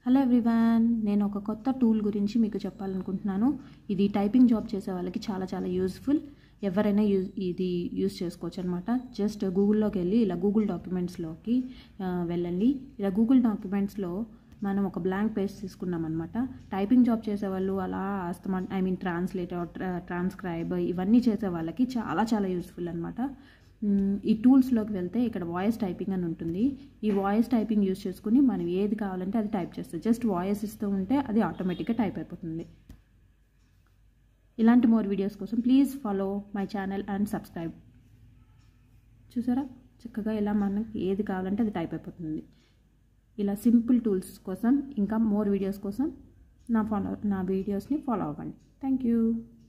hello everyone నేను ఒక కొత్త టూల్ గురించి మీకు చెప్పాలనుకుంటున్నాను ఇది టైపింగ్ జాబ్ చేసే వాళ్ళకి చాలా చాలా యూస్ఫుల్ ఎవరైనా యూజ్ ఇది యూజ్ చేసుకోవచ్చు అనమాట జస్ట్ గూగుల్లోకి వెళ్ళి ఇలా గూగుల్ డాక్యుమెంట్స్లోకి ఆ, వెళ్ళండి ఇలా గూగుల్ డాక్యుమెంట్స్లో మనం ఒక బ్లాంక్ పేజ్ తీసుకున్నాం అనమాట టైపింగ్ జాబ్ చేసేవాళ్ళు అలా అస్తమా ఐ మీన్ ట్రాన్స్లేటర్ ట్రాన్స్క్రైబ్ ఇవన్నీ చేసే వాళ్ళకి చాలా చాలా యూస్ఫుల్ అనమాట మ్మ్, ఈ టూల్స్లోకి వెళ్తే ఇక్కడ వాయిస్ టైపింగ్ అని ఉంటుంది ఈ వాయిస్ టైపింగ్ యూస్ చేసుకుని మనం ఏది కావాలంటే అది టైప్ చేస్తుంది జస్ట్ వాయిస్ ఇస్తూ ఉంటే అది ఆటోమేటిక్గా టైప్ అయిపోతుంది ఇలాంటి మోర్ వీడియోస్ కోసం please follow my channel and subscribe చూసారా చక్కగా ఇలా మనకి ఏది కావాలంటే అది టైప్ అయిపోతుంది ఇలా సింపుల్ టూల్స్ కోసం ఇంకా మోర్ వీడియోస్ కోసం నా ఫాలో నా వీడియోస్ని ఫాలో అవ్వండి థ్యాంక్ యూ